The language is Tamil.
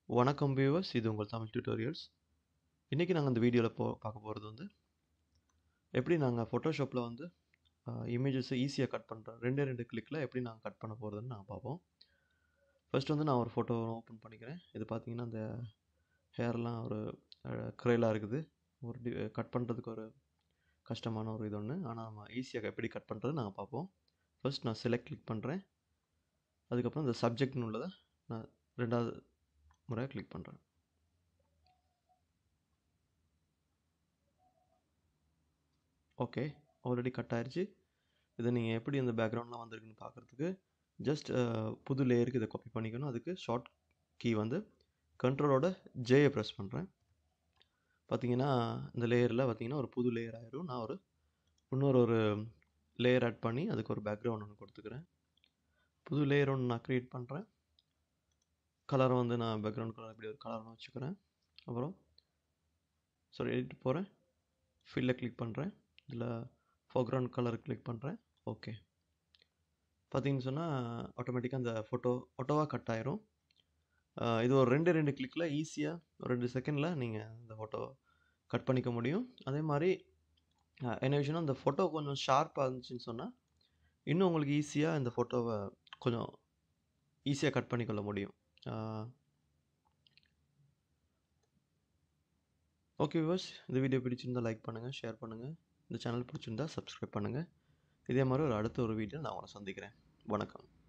வணக்கம் வியூவர்ஸ் இது உங்கள் தமிழ் டியூட்டோரியல்ஸ் இன்றைக்கி நாங்கள் இந்த வீடியோவில் போ பார்க்க போகிறது வந்து எப்படி நாங்கள் ஃபோட்டோஷாப்பில் வந்து இமேஜஸை ஈஸியாக கட் பண்ணுறோம் ரெண்டே ரெண்டு கிளிக்கில் எப்படி நாங்கள் கட் பண்ண போகிறதுன்னு நாங்கள் பார்ப்போம் ஃபர்ஸ்ட் வந்து நான் ஒரு ஃபோட்டோ ஓப்பன் பண்ணிக்கிறேன் இது பார்த்தீங்கன்னா அந்த ஹேர்லாம் ஒரு க்ரைலாக இருக்குது ஒரு டி கட் பண்ணுறதுக்கு ஒரு கஷ்டமான ஒரு இது ஒன்று ஆனால் நம்ம ஈஸியாக எப்படி கட் பண்ணுறது நாங்கள் பார்ப்போம் ஃபர்ஸ்ட் நான் செலக்ட் கிளிக் பண்ணுறேன் அதுக்கப்புறம் இந்த சப்ஜெக்ட்னு உள்ளதை நான் ரெண்டாவது முறை கிளிக் பண்ணுறேன் ஓகே ஆல்ரெடி கட் ஆயிடுச்சு இதை நீங்கள் எப்படி இந்த பேக்ரவுண்ட்லாம் வந்திருக்குன்னு பார்க்குறதுக்கு ஜஸ்ட் புது லேயருக்கு இதை காப்பி பண்ணிக்கணும் அதுக்கு ஷார்ட் கீ வந்து கண்ட்ரோலோட ஜேயை ப்ரெஸ் பண்ணுறேன் பார்த்தீங்கன்னா இந்த லேயரில் பார்த்தீங்கன்னா ஒரு புது லேயர் ஆயிரும் நான் ஒரு இன்னொரு ஒரு லேயர் ஆட் பண்ணி அதுக்கு ஒரு பேக்ரவுண்ட் ஒன்று கொடுத்துக்கிறேன் புது லேயர் ஒன்று நான் க்ரியேட் பண்ணுறேன் கலரை வந்து நான் பேக்ரவுண்ட் கலர் இப்படி ஒரு கலர் ஒன்று வச்சுக்கிறேன் அப்புறம் சாரி எடிட் போகிறேன் ஃபில்லை கிளிக் பண்ணுறேன் இதில் ஃபோக்ரவுண்ட் கலர் கிளிக் பண்ணுறேன் ஓகே பார்த்தீங்கன்னு சொன்னால் ஆட்டோமேட்டிக்காக அந்த ஃபோட்டோ ஆட்டோவாக கட் ஆயிரும் இது ஒரு ரெண்டு ரெண்டு கிளிக்கில் ஈஸியாக ஒரு ரெண்டு செகண்டில் நீங்கள் இந்த ஃபோட்டோ கட் பண்ணிக்க முடியும் அதே மாதிரி என்ன விஷயம்னா அந்த ஃபோட்டோ கொஞ்சம் ஷார்ப்பாக இருந்துச்சுன்னு சொன்னால் இன்னும் உங்களுக்கு ஈஸியாக இந்த ஃபோட்டோவை கொஞ்சம் ஈஸியாக கட் பண்ணிக்கொள்ள முடியும் ஓகே விவர்ஸ் இந்த வீடியோ பிடிச்சிருந்தால் லைக் பண்ணுங்கள் ஷேர் பண்ணுங்கள் இந்த சேனல் பிடிச்சிருந்தா சப்ஸ்கிரைப் பண்ணுங்கள் இதே மாதிரி ஒரு அடுத்த ஒரு வீடியோ நான் உங்களை சந்திக்கிறேன் வணக்கம்